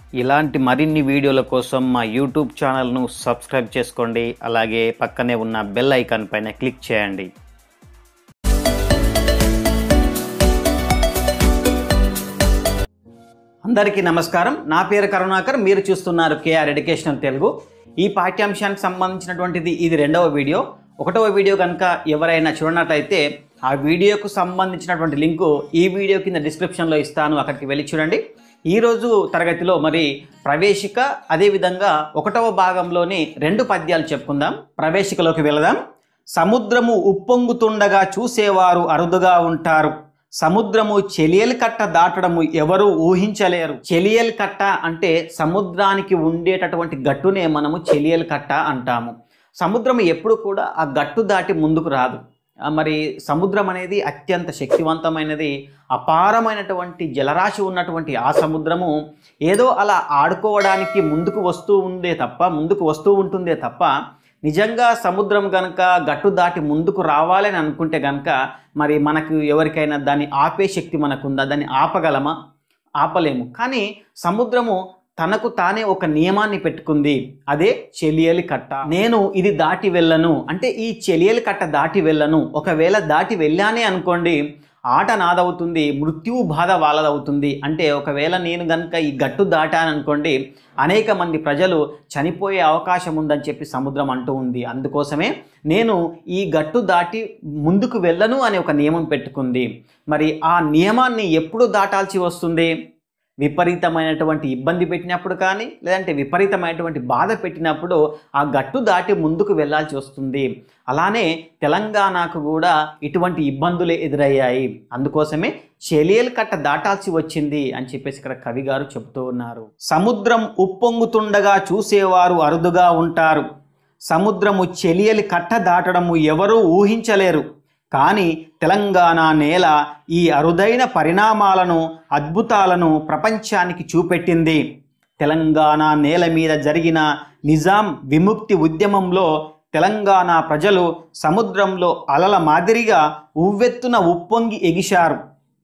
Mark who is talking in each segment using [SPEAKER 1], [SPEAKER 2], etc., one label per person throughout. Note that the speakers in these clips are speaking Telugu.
[SPEAKER 1] ఇలాంటి మరిన్ని వీడియోల కోసం మా యూట్యూబ్ ఛానల్ను సబ్స్క్రైబ్ చేసుకోండి అలాగే పక్కనే ఉన్న బెల్ ఐకాన్ పైన క్లిక్ చేయండి అందరికీ నమస్కారం నా పేరు కరుణాకర్ మీరు చూస్తున్నారు కేఆర్ ఎడ్యుకేషనల్ తెలుగు ఈ పాఠ్యాంశానికి సంబంధించినటువంటిది ఇది రెండవ వీడియో ఒకటవ వీడియో కనుక ఎవరైనా చూడనట్లయితే ఆ వీడియోకు సంబంధించినటువంటి లింకు ఈ వీడియో కింద డిస్క్రిప్షన్లో ఇస్తాను అక్కడికి వెళ్ళి చూడండి ఈరోజు తరగతిలో మరి ప్రవేశిక అదేవిధంగా ఒకటవ భాగంలోని రెండు పద్యాలు చెప్పుకుందాం ప్రవేశికలోకి వెళదాం సముద్రము ఉప్పొంగుతుండగా చూసేవారు అరుదుగా ఉంటారు సముద్రము చెలియల్ కట్ట దాటడము ఎవరు ఊహించలేరు చెలియల్ కట్ట అంటే సముద్రానికి ఉండేటటువంటి గట్టునే మనము చెలియల్ కట్ట అంటాము సముద్రం ఎప్పుడు కూడా ఆ గట్టు దాటి ముందుకు రాదు ఆ మరి సముద్రం అనేది అత్యంత శక్తివంతమైనది అపారమైనటువంటి జలరాశి ఉన్నటువంటి ఆ సముద్రము ఏదో అలా ఆడుకోవడానికి ముందుకు వస్తూ ఉందే తప్ప ముందుకు వస్తూ ఉంటుందే తప్ప నిజంగా సముద్రం కనుక గట్టు దాటి ముందుకు రావాలని అనుకుంటే కనుక మరి మనకు ఎవరికైనా దాన్ని ఆపే శక్తి మనకుందా దాన్ని ఆపగలమా ఆపలేము కానీ సముద్రము తనకు తానే ఒక నియమాన్ని పెట్టుకుంది అదే చెలియలి కట్ట నేను ఇది దాటి వెళ్ళను అంటే ఈ చెలియలి కట్ట దాటి వెళ్ళను ఒకవేళ దాటి వెళ్ళానే అనుకోండి ఆట నాదవుతుంది మృత్యువు బాధ వాళ్ళదవుతుంది అంటే ఒకవేళ నేను కనుక ఈ గట్టు దాటాను అనుకోండి అనేక మంది ప్రజలు చనిపోయే అవకాశం ఉందని చెప్పి సముద్రం అంటూ ఉంది అందుకోసమే నేను ఈ గట్టు దాటి ముందుకు వెళ్ళను అనే ఒక నియమం పెట్టుకుంది మరి ఆ నియమాన్ని ఎప్పుడు దాటాల్సి వస్తుంది విపరీతమైనటువంటి ఇబ్బంది పెట్టినప్పుడు కానీ లేదంటే విపరీతమైనటువంటి బాధ పెట్టినప్పుడు ఆ గట్టు దాటి ముందుకు వెళ్ళాల్సి వస్తుంది అలానే తెలంగాణకు కూడా ఇటువంటి ఇబ్బందులే ఎదురయ్యాయి అందుకోసమే చెలియల్ కట్ట దాటాల్సి వచ్చింది అని చెప్పేసి ఇక్కడ కవి గారు చెబుతూ ఉన్నారు సముద్రం ఉప్పొంగుతుండగా చూసేవారు అరుదుగా ఉంటారు సముద్రము చెలియలి కట్ట దాటడము ఎవరూ ఊహించలేరు కానీ తెలంగాణ నేల ఈ అరుదైన పరిణామాలను అద్భుతాలను ప్రపంచానికి చూపెట్టింది తెలంగాణ నేల మీద జరిగిన నిజాం విముక్తి ఉద్యమంలో తెలంగాణ ప్రజలు సముద్రంలో అలల మాదిరిగా ఉవ్వెత్తున ఉప్పొంగి ఎగిశారు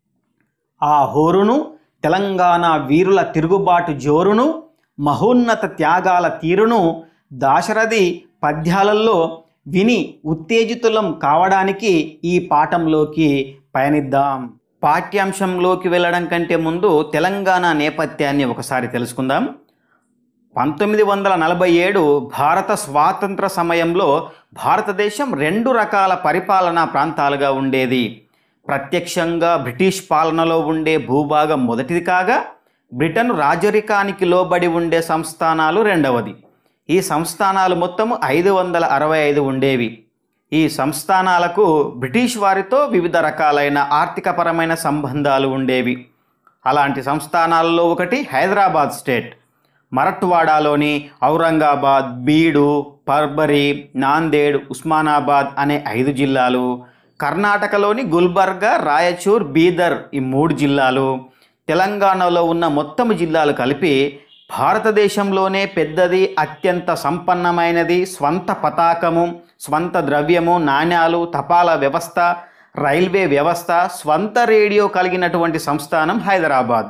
[SPEAKER 1] ఆ హోరును తెలంగాణ వీరుల తిరుగుబాటు జోరును మహోన్నత త్యాగాల తీరును దాశరథి పద్యాలలో విని ఉత్తేజితులం కావడానికి ఈ పాఠంలోకి పయనిద్దాం పాఠ్యాంశంలోకి వెళ్ళడం కంటే ముందు తెలంగాణ నేపథ్యాన్ని ఒకసారి తెలుసుకుందాం పంతొమ్మిది వందల నలభై ఏడు భారత స్వాతంత్ర సమయంలో భారతదేశం రెండు రకాల పరిపాలనా ప్రాంతాలుగా ఉండేది ప్రత్యక్షంగా బ్రిటిష్ పాలనలో ఉండే భూభాగం మొదటిది కాగా బ్రిటన్ రాజరికానికి లోబడి ఉండే సంస్థానాలు రెండవది ఈ సంస్థానాలు మొత్తము ఐదు వందల అరవై ఐదు ఉండేవి ఈ సంస్థానాలకు బ్రిటిష్ వారితో వివిధ రకాలైన ఆర్థికపరమైన సంబంధాలు ఉండేవి అలాంటి సంస్థానాలలో ఒకటి హైదరాబాద్ స్టేట్ మరట్వాడాలోని ఔరంగాబాద్ బీడు పర్బరి నాందేడ్ ఉస్మానాబాద్ అనే ఐదు జిల్లాలు కర్ణాటకలోని గుల్బర్గా రాయచూర్ బీదర్ ఈ మూడు జిల్లాలు తెలంగాణలో ఉన్న మొత్తం జిల్లాలు కలిపి భారతదేశంలోనే పెద్దది అత్యంత సంపన్నమైనది స్వంత పతాకము స్వంత ద్రవ్యము నాణ్యాలు తపాలా వ్యవస్థ రైల్వే వ్యవస్థ స్వంత రేడియో కలిగినటువంటి సంస్థానం హైదరాబాద్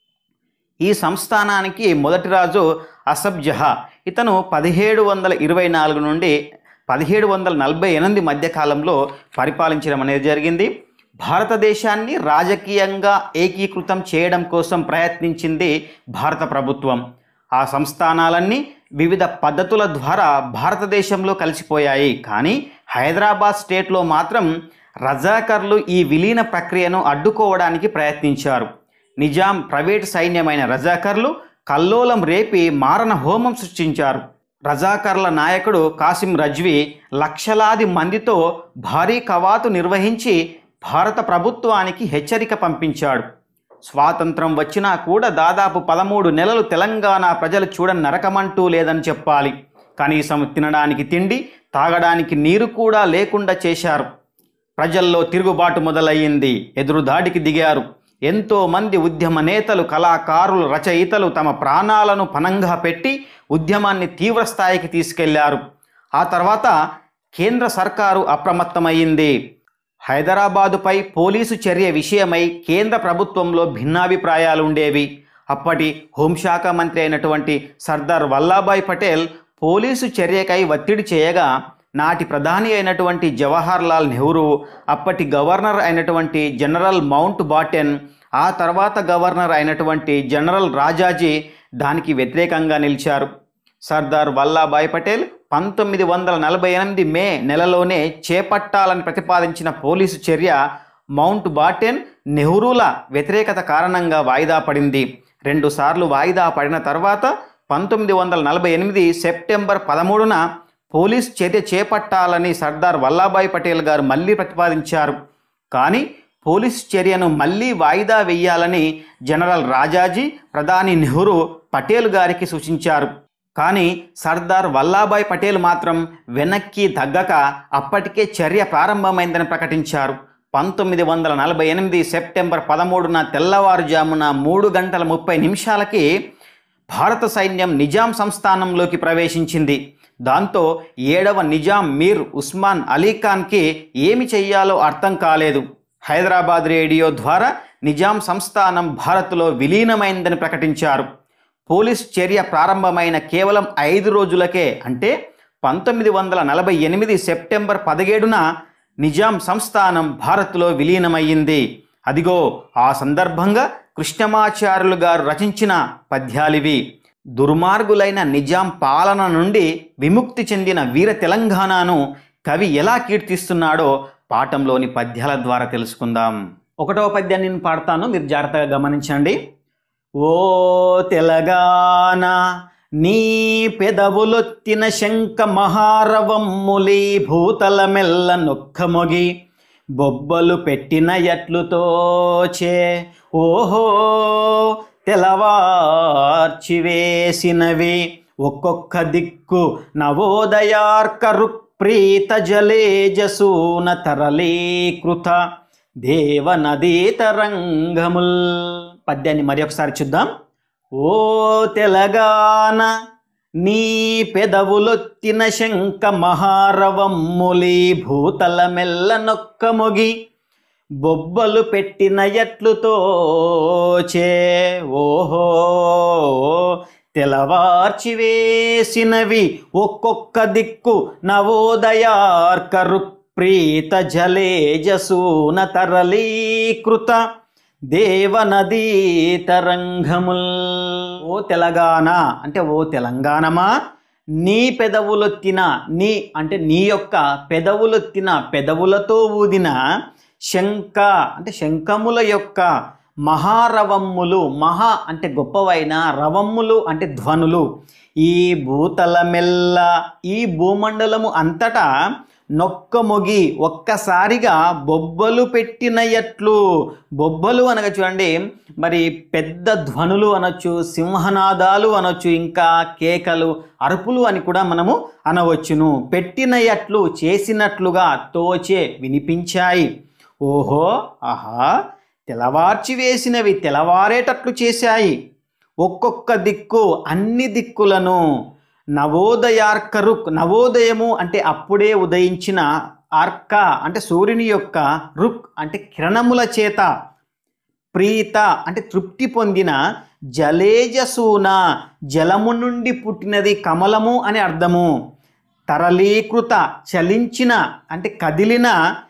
[SPEAKER 1] ఈ సంస్థానానికి మొదటి రాజు అసబ్ జహా ఇతను పదిహేడు వందల ఇరవై నాలుగు నుండి పదిహేడు వందల నలభై ఎనిమిది మధ్యకాలంలో పరిపాలించడం అనేది జరిగింది భారతదేశాన్ని రాజకీయంగా ఏకీకృతం చేయడం కోసం ప్రయత్నించింది భారత ప్రభుత్వం ఆ సంస్థానాలన్నీ వివిధ పద్ధతుల ద్వారా భారతదేశంలో కలిసిపోయాయి కానీ హైదరాబాద్ స్టేట్లో మాత్రం రజాకర్లు ఈ విలీన ప్రక్రియను అడ్డుకోవడానికి ప్రయత్నించారు నిజాం ప్రైవేట్ సైన్యమైన రజాకర్లు కల్లోలం రేపి మారణ హోమం సృష్టించారు రజాకర్ల నాయకుడు కాసిం రజ్వీ లక్షలాది మందితో భారీ కవాతు నిర్వహించి భారత ప్రభుత్వానికి హెచ్చరిక పంపించాడు స్వాతంత్రం వచ్చినా కూడా దాదాపు పదమూడు నెలలు తెలంగాణ ప్రజలు చూడని నరకమంటూ లేదని చెప్పాలి కనీసం తినడానికి తిండి తాగడానికి నీరు కూడా లేకుండా చేశారు ప్రజల్లో తిరుగుబాటు మొదలయ్యింది ఎదురుదాడికి దిగారు ఎంతో మంది ఉద్యమ నేతలు కళాకారులు రచయితలు తమ ప్రాణాలను పనంగా పెట్టి ఉద్యమాన్ని తీవ్ర స్థాయికి తీసుకెళ్లారు ఆ తర్వాత కేంద్ర సర్కారు అప్రమత్తమయ్యింది హైదరాబాదుపై పోలీసు చర్య విషయమై కేంద్ర ప్రభుత్వంలో భిన్నాభిప్రాయాలు ఉండేవి అప్పటి హోంశాఖ మంత్రి అయినటువంటి సర్దార్ వల్లాభాయ్ పటేల్ పోలీసు చర్యకై ఒత్తిడి చేయగా నాటి ప్రధాని అయినటువంటి జవహర్ లాల్ నెహ్రూ అప్పటి గవర్నర్ అయినటువంటి జనరల్ మౌంట్ బాటెన్ ఆ తర్వాత గవర్నర్ అయినటువంటి జనరల్ రాజాజీ దానికి వ్యతిరేకంగా నిలిచారు సర్దార్ వల్లాభాయ్ పటేల్ పంతొమ్మిది వందల నలభై ఎనిమిది మే నెలలోనే చేపట్టాలని ప్రతిపాదించిన పోలీసు చర్య మౌంట్ బాటెన్ నెహ్రూల వ్యతిరేకత కారణంగా వాయిదా పడింది రెండుసార్లు వాయిదా పడిన తర్వాత పంతొమ్మిది వందల నలభై ఎనిమిది సెప్టెంబర్ పదమూడున పోలీస్ చర్య చేపట్టాలని సర్దార్ వల్లాభాయ్ పటేల్ గారు మళ్ళీ ప్రతిపాదించారు కానీ పోలీస్ చర్యను మళ్ళీ వాయిదా వేయాలని జనరల్ రాజాజీ ప్రధాని నెహ్రూ పటేల్ గారికి సూచించారు కానీ సర్దార్ వల్లాభాయ్ పటేల్ మాత్రం వెనక్కి తగ్గక అప్పటికే చర్య ప్రారంభమైందని ప్రకటించారు పంతొమ్మిది వందల నలభై ఎనిమిది సెప్టెంబర్ పదమూడున తెల్లవారుజామున మూడు గంటల ముప్పై నిమిషాలకి భారత సైన్యం నిజాం సంస్థానంలోకి ప్రవేశించింది దాంతో ఏడవ నిజాం మీర్ ఉస్మాన్ అలీ ఖాన్కి ఏమి చెయ్యాలో అర్థం కాలేదు హైదరాబాద్ రేడియో ద్వారా నిజాం సంస్థానం భారత్లో విలీనమైందని ప్రకటించారు పోలీస్ చర్య ప్రారంభమైన కేవలం ఐదు రోజులకే అంటే పంతొమ్మిది వందల నలభై ఎనిమిది సెప్టెంబర్ పదిహేడున నిజాం సంస్థానం భారత్లో విలీనమయ్యింది అదిగో ఆ సందర్భంగా కృష్ణమాచార్యులు గారు రచించిన పద్యాలివి దుర్మార్గులైన నిజాం పాలన నుండి విముక్తి చెందిన వీర తెలంగాణను కవి ఎలా కీర్తిస్తున్నాడో పాఠంలోని పద్యాల ద్వారా తెలుసుకుందాం ఒకటవ పద్యాన్ని నేను పాడతాను మీరు జాగ్రత్తగా గమనించండి ఓ తెలంగాణ నీ పెదవులొత్తిన శంక మహారవమ్ములి భూతల మెల్ల నొక్కమొగి బొబ్బలు పెట్టిన ఎట్లుతోచే ఓహో తెలవార్చి వేసినవి ఒక్కొక్క దిక్కు నవోదయార్కరు ప్రీత జలేజసూన తరలీకృత దేవనదీ తరంగముల్ పద్యాన్ని మరి ఒకసారి చూద్దాం ఓ తెలంగాణ నీ పెదవులొత్తిన శంక మహారవమ్ములి భూతల మెల్ల నొక్కమొగి బొబ్బలు పెట్టిన ఎట్లుతోచే ఓహో తెలవార్చి వేసినవి ఒక్కొక్క దిక్కు నవోదయార్కరు ప్రీత జలేజసూన తరలీకృత దేవనదీ తరంగముల్ ఓ తెలంగాణ అంటే ఓ తెలంగాణమా నీ పెదవులొత్తిన నీ అంటే నీ యొక్క పెదవులొత్తిన పెదవులతో ఊదిన శంఖ అంటే శంఖముల యొక్క మహారవమ్ములు మహా అంటే గొప్పవైన రవమ్ములు అంటే ధ్వనులు ఈ భూతల మెల్ల ఈ భూమండలము అంతటా నొక్కమొగి ఒక్కసారిగా బొబ్బలు పెట్టిన ఎట్లు బొబ్బలు అనగా చూడండి మరి పెద్ద ధ్వనులు అనొచ్చు సింహనాదాలు అనొచ్చు ఇంకా కేకలు అరుపులు అని కూడా మనము అనవచ్చును పెట్టిన ఎట్లు చేసినట్లుగా తోచే వినిపించాయి ఓహో ఆహా తెల్లవార్చి వేసినవి తెల్లవారేటట్లు చేశాయి ఒక్కొక్క దిక్కు అన్ని దిక్కులను నవోదయార్కరు నవోదయము అంటే అప్పుడే ఉదయించిన అర్క అంటే సూర్యుని యొక్క రుక్ అంటే కిరణముల చేత ప్రీత అంటే తృప్తి పొందిన జలేజసూన జలము నుండి పుట్టినది కమలము అని అర్థము తరలీకృత చలించిన అంటే కదిలిన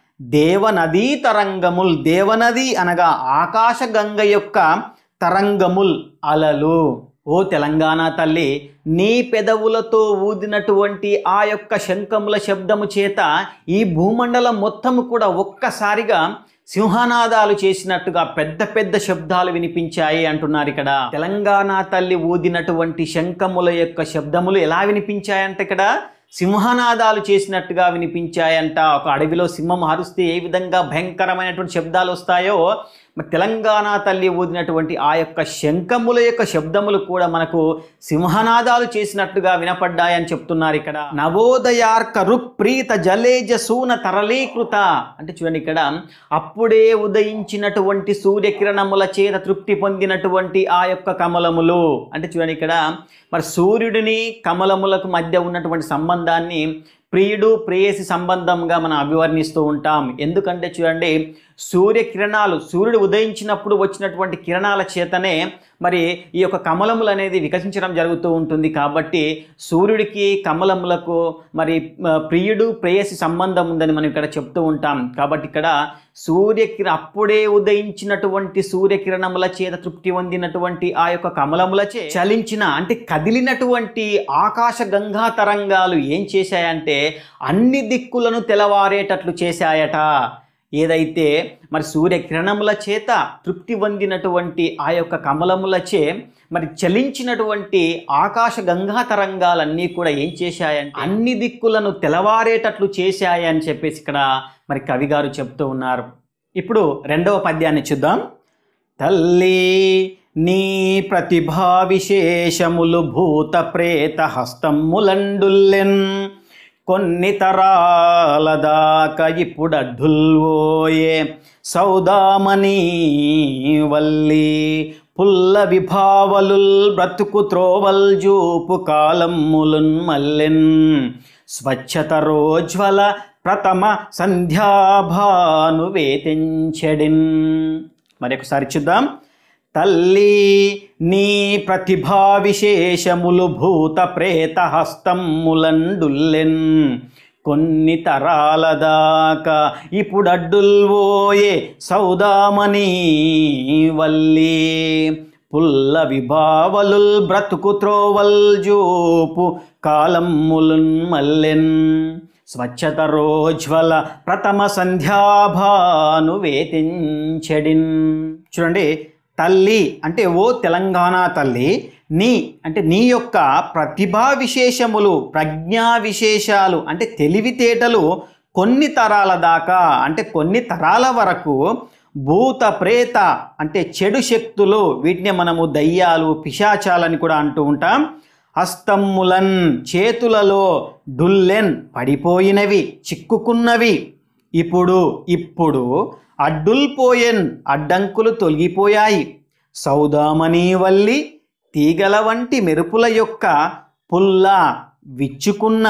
[SPEAKER 1] దేవనదీ తరంగముల్ దేవనది అనగా ఆకాశగంగ యొక్క తరంగముల్ అలలు ఓ తెలంగాణ తల్లి నీ పెదవులతో ఊదినటువంటి ఆ యొక్క శంఖముల శబ్దము చేత ఈ భూమండలం మొత్తము కూడా ఒక్కసారిగా సింహనాదాలు చేసినట్టుగా పెద్ద పెద్ద శబ్దాలు వినిపించాయి అంటున్నారు ఇక్కడ తెలంగాణ తల్లి ఊదినటువంటి శంఖముల యొక్క శబ్దములు ఎలా వినిపించాయంటే ఇక్కడ సింహనాదాలు చేసినట్టుగా వినిపించాయంట ఒక అడవిలో సింహం అరుస్తే ఏ విధంగా భయంకరమైనటువంటి శబ్దాలు వస్తాయో మరి తెలంగాణ తల్లి ఊదినటువంటి ఆ యొక్క శంఖముల యొక్క శబ్దములు కూడా మనకు సింహనాదాలు చేసినట్టుగా వినపడ్డాయని చెప్తున్నారు ఇక్కడ నవోదయార్క రుప్రీత జలేజ సూన తరలీకృత అంటే చూడండి ఇక్కడ అప్పుడే ఉదయించినటువంటి సూర్యకిరణముల చేత తృప్తి పొందినటువంటి ఆ యొక్క కమలములు అంటే చూడండి ఇక్కడ మరి సూర్యుడిని కమలములకు మధ్య ఉన్నటువంటి సంబంధాన్ని ప్రియుడు ప్రేయసి సంబంధంగా మనం అభివర్ణిస్తూ ఉంటాం ఎందుకంటే చూడండి సూర్యకిరణాలు సూర్యుడు ఉదయించినప్పుడు వచ్చినటువంటి కిరణాల చేతనే మరి ఈ యొక్క కమలములు అనేది వికసించడం జరుగుతూ ఉంటుంది కాబట్టి సూర్యుడికి కమలములకు మరి ఆ, ప్రియుడు ప్రేయసి సంబంధం ఉందని మనం ఇక్కడ చెప్తూ ఉంటాం కాబట్టి ఇక్కడ సూర్యకిర అప్పుడే ఉదయించినటువంటి సూర్యకిరణముల చేత తృప్తి పొందినటువంటి ఆ యొక్క కమలములచే చలించిన అంటే కదిలినటువంటి ఆకాశ గంగా తరంగాలు ఏం చేశాయంటే అన్ని దిక్కులను తెలవారేటట్లు చేశాయట ఏదైతే మరి సూర్యకిరణముల చేత తృప్తి పొందినటువంటి ఆ యొక్క కమలములచే మరి చలించినటువంటి ఆకాశ గంగా తరంగాలన్నీ కూడా ఏం చేశాయంటే అన్ని దిక్కులను తెలవారేటట్లు చేశాయి అని చెప్పేసి ఇక్కడ మరి కవి గారు చెప్తూ ఉన్నారు ఇప్పుడు రెండవ పద్యాన్ని చూద్దాం తల్లి నీ ప్రతిభా విశేషములు భూత ప్రేత హస్తములండుల్లెన్ కొన్ని తరాల దాకా ఇప్పుడు అడ్డుల్వోయే సౌదామణి వల్లి పుల్ల విభావలుల్ బ్రతుకు త్రోవల్ జూపు కాలమ్ములున్ మల్లెన్ స్వచ్ఛత రోజ్వల ప్రథమ సంధ్యాభాను వేతించెడిన్ మరొకసారి చూద్దాం తల్లి నీ ప్రతిభా విశేషములు భూత ప్రేత హస్తములండుల్లెన్ కొన్ని తరాల దాకా ఇప్పుడు అడ్డుల్వోయే సౌదామణి వల్లి పుల్ల విభావలుల్ బ్రతుకు త్రోవల్ జూపు కాలమ్ములున్ మల్లెన్ స్వచ్ఛత రోజ్వల ప్రథమ సంధ్యాభాను వేతించెడిన్ చూడండి తల్లి అంటే ఓ తెలంగాణ తల్లి నీ అంటే నీ యొక్క ప్రతిభా విశేషములు ప్రజ్ఞా విశేషాలు అంటే తెలివితేటలు కొన్ని తరాల దాకా అంటే కొన్ని తరాల వరకు భూత ప్రేత అంటే చెడు శక్తులు వీటిని మనము దయ్యాలు పిశాచాలని కూడా అంటూ ఉంటాం హస్తమ్ములన్ చేతులలో డుల్లెన్ పడిపోయినవి చిక్కుకున్నవి ఇప్పుడు ఇప్పుడు అడ్డుల్పోయెన్ అడ్డంకులు తొలగిపోయాయి సౌదామణి వల్లి తీగల వంటి మెరుపుల యొక్క పుల్ల విచ్చుకున్న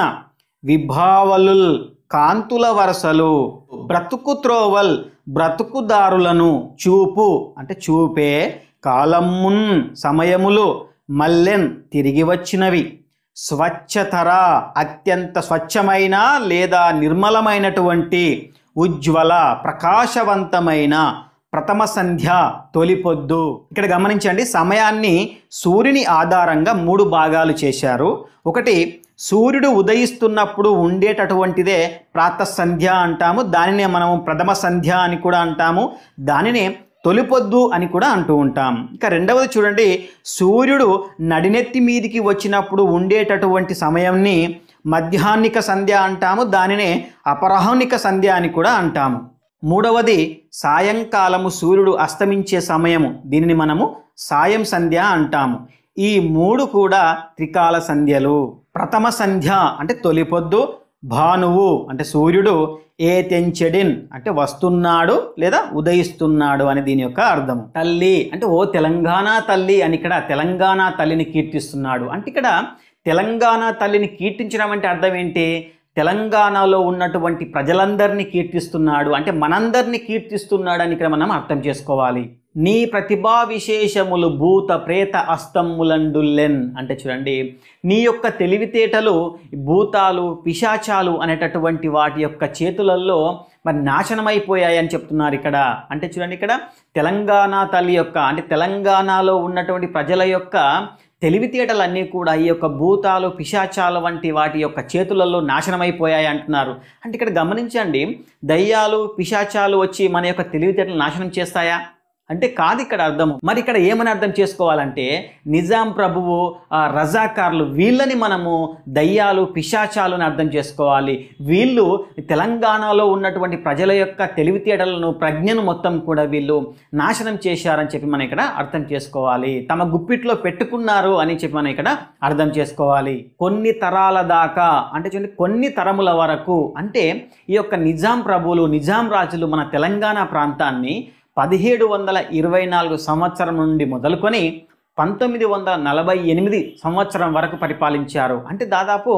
[SPEAKER 1] విభావలుల్ కాంతుల వరసలు బ్రతుకు త్రోవల్ బ్రతుకుదారులను చూపు అంటే చూపే కాలమున్ సమయములు మల్లెన్ తిరిగి వచ్చినవి స్వచ్ఛతర అత్యంత స్వచ్ఛమైన లేదా నిర్మలమైనటువంటి ఉజ్వల ప్రకాశవంతమైన ప్రథమ సంధ్య తొలిపొద్దు ఇక్కడ గమనించండి సమయాన్ని సూర్యుని ఆధారంగా మూడు భాగాలు చేశారు ఒకటి సూర్యుడు ఉదయిస్తున్నప్పుడు ఉండేటటువంటిదే ప్రాత సంధ్య అంటాము దానినే మనము ప్రథమ సంధ్య అని కూడా అంటాము దానినే తొలిపొద్దు అని కూడా అంటూ ఉంటాం ఇక రెండవది చూడండి సూర్యుడు నడినెత్తి మీదికి వచ్చినప్పుడు ఉండేటటువంటి సమయంని మధ్యాహ్నిక సంధ్య అంటాము దానినే అపరాహ్నిక సంధ్య అని కూడా అంటాము మూడవది సాయంకాలము సూర్యుడు అస్తమించే సమయము దీనిని మనము సాయం సంధ్య అంటాము ఈ మూడు కూడా త్రికాల సంధ్యలు ప్రథమ సంధ్య అంటే తొలిపొద్దు భానువు అంటే సూర్యుడు ఏ తెంచెడిన్ అంటే వస్తున్నాడు లేదా ఉదయిస్తున్నాడు అని దీని యొక్క అర్థము తల్లి అంటే ఓ తెలంగాణ తల్లి అని ఇక్కడ తెలంగాణ తల్లిని కీర్తిస్తున్నాడు అంటే ఇక్కడ తెలంగాణ తల్లిని కీర్తించడం అంటే అర్థం ఏంటి తెలంగాణలో ఉన్నటువంటి ప్రజలందరినీ కీర్తిస్తున్నాడు అంటే మనందరినీ కీర్తిస్తున్నాడు అని ఇక్కడ మనం అర్థం చేసుకోవాలి నీ ప్రతిభా విశేషములు భూత ప్రేత అస్తములండుల్లెన్ అంటే చూడండి నీ యొక్క తెలివితేటలు భూతాలు పిశాచాలు అనేటటువంటి వాటి యొక్క చేతులలో మరి నాశనమైపోయాయి అని చెప్తున్నారు ఇక్కడ అంటే చూడండి ఇక్కడ తెలంగాణ తల్లి యొక్క అంటే తెలంగాణలో ఉన్నటువంటి ప్రజల యొక్క తెలివితేటలన్నీ కూడా ఈ యొక్క భూతాలు పిశాచాలు వంటి వాటి యొక్క చేతులలో నాశనమైపోయాయి అంటున్నారు అంటే ఇక్కడ గమనించండి దయ్యాలు పిశాచాలు వచ్చి మన యొక్క తెలివితేటలు నాశనం చేస్తాయా అంటే కాదు ఇక్కడ అర్థము మరి ఇక్కడ ఏమని అర్థం చేసుకోవాలంటే నిజాం ప్రభువు ఆ, రజాకార్లు వీళ్ళని మనము దయ్యాలు పిశాచాలు అని అర్థం చేసుకోవాలి వీళ్ళు తెలంగాణలో ఉన్నటువంటి ప్రజల యొక్క తెలివితేటలను ప్రజ్ఞను మొత్తం కూడా వీళ్ళు నాశనం చేశారని చెప్పి మనం ఇక్కడ అర్థం చేసుకోవాలి తమ గుప్పిట్లో పెట్టుకున్నారు అని చెప్పి మనం ఇక్కడ అర్థం చేసుకోవాలి కొన్ని తరాల దాకా అంటే చూడండి కొన్ని తరముల వరకు అంటే ఈ యొక్క నిజాం ప్రభువులు నిజాం రాజులు మన తెలంగాణ ప్రాంతాన్ని పదిహేడు వందల ఇరవై నాలుగు సంవత్సరం నుండి మొదలుకొని పంతొమ్మిది వందల నలభై ఎనిమిది సంవత్సరం వరకు పరిపాలించారు అంటే దాదాపు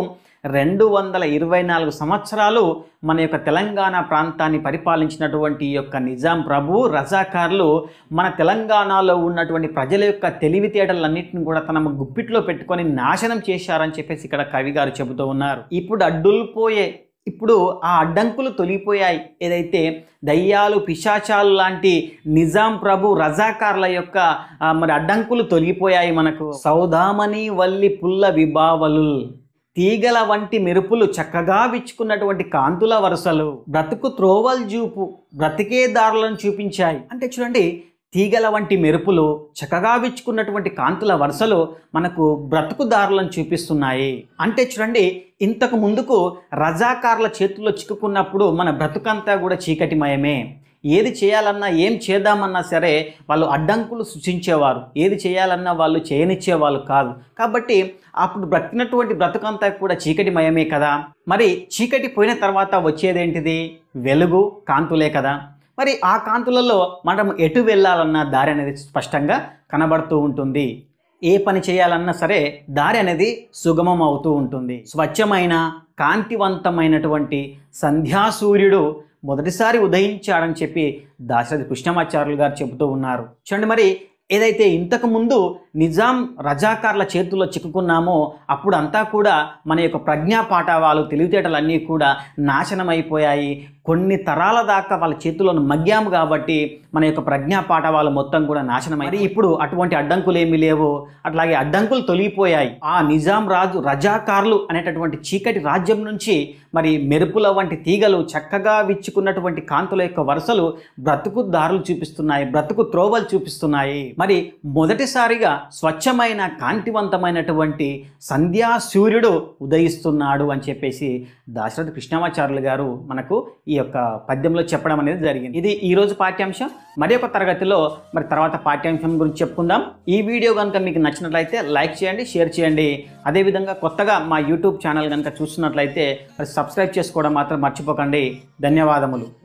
[SPEAKER 1] రెండు వందల ఇరవై నాలుగు సంవత్సరాలు మన యొక్క తెలంగాణ ప్రాంతాన్ని పరిపాలించినటువంటి ఈ యొక్క నిజాం ప్రభు రజాకార్లు మన తెలంగాణలో ఉన్నటువంటి ప్రజల యొక్క తెలివితేటలన్నింటిని కూడా తన గుప్పిట్లో పెట్టుకొని నాశనం చేశారని చెప్పేసి ఇక్కడ కవి గారు చెబుతూ ఉన్నారు ఇప్పుడు అడ్డులు పోయే ఇప్పుడు ఆ అడ్డంకులు తొలిగిపోయాయి ఏదైతే దయ్యాలు పిశాచాలు లాంటి నిజాం ప్రభు రజాకార్ల యొక్క ఆ, మరి అడ్డంకులు తొలగిపోయాయి మనకు సౌదామణి వల్లి పుల్ల విభావలు తీగల వంటి మెరుపులు చక్కగా విచ్చుకున్నటువంటి కాంతుల వరుసలు బ్రతుకు త్రోవల్ చూపు బ్రతికే దారులను చూపించాయి అంటే చూడండి తీగల వంటి మెరుపులు చక్కగా విచ్చుకున్నటువంటి కాంతుల వరుసలు మనకు బ్రతుకుదారులను చూపిస్తున్నాయి అంటే చూడండి ఇంతకు ముందుకు రజాకార్ల చేతుల్లో చిక్కుకున్నప్పుడు మన బ్రతుకంతా కూడా చీకటిమయమే ఏది చేయాలన్నా ఏం చేద్దామన్నా సరే వాళ్ళు అడ్డంకులు సృష్టించేవారు ఏది చేయాలన్నా వాళ్ళు చేయనిచ్చేవాళ్ళు కాదు కాబట్టి అప్పుడు బ్రతికినటువంటి బ్రతుకంతా కూడా చీకటిమయమే కదా మరి చీకటి పోయిన తర్వాత వచ్చేదేంటిది వెలుగు కాంతులే కదా మరి ఆ కాంతులలో మనం ఎటు వెళ్ళాలన్న దారి అనేది స్పష్టంగా కనబడుతూ ఉంటుంది ఏ పని చేయాలన్నా సరే దారి అనేది సుగమం అవుతూ ఉంటుంది స్వచ్ఛమైన కాంతివంతమైనటువంటి సంధ్యాసూర్యుడు మొదటిసారి ఉదయించాడని చెప్పి దాశరథి కృష్ణమాచార్యులు గారు చెబుతూ ఉన్నారు చూడండి మరి ఏదైతే ఇంతకు ముందు నిజాం రజాకార్ల చేతుల్లో చిక్కుకున్నామో అప్పుడు అంతా కూడా మన యొక్క ప్రజ్ఞా పాఠవాలు తెలివితేటలన్నీ కూడా నాశనం అయిపోయాయి కొన్ని తరాల దాకా వాళ్ళ చేతుల్లో మగ్గాము కాబట్టి మన యొక్క ప్రజ్ఞా పాఠవాలు మొత్తం కూడా నాశనం మరి ఇప్పుడు అటువంటి అడ్డంకులు ఏమీ లేవు అట్లాగే అడ్డంకులు తొలగిపోయాయి ఆ నిజాం రాజు రజాకార్లు అనేటటువంటి చీకటి రాజ్యం నుంచి మరి మెరుపుల వంటి తీగలు చక్కగా విచ్చుకున్నటువంటి కాంతుల యొక్క వరుసలు బ్రతుకు దారులు చూపిస్తున్నాయి బ్రతుకు త్రోవలు చూపిస్తున్నాయి మరి మొదటిసారిగా స్వచ్ఛమైన కాంతివంతమైనటువంటి సంధ్యా సూర్యుడు ఉదయిస్తున్నాడు అని చెప్పేసి దాశరథి కృష్ణమాచార్యులు గారు మనకు ఈ యొక్క పద్యంలో చెప్పడం అనేది జరిగింది ఇది ఈ రోజు పాఠ్యాంశం మరి ఒక తరగతిలో మరి తర్వాత పాఠ్యాంశం గురించి చెప్పుకుందాం ఈ వీడియో కనుక మీకు నచ్చినట్లయితే లైక్ చేయండి షేర్ చేయండి అదేవిధంగా కొత్తగా మా యూట్యూబ్ ఛానల్ కనుక చూస్తున్నట్లయితే మరి సబ్స్క్రైబ్ చేసుకోవడం మాత్రం మర్చిపోకండి ధన్యవాదములు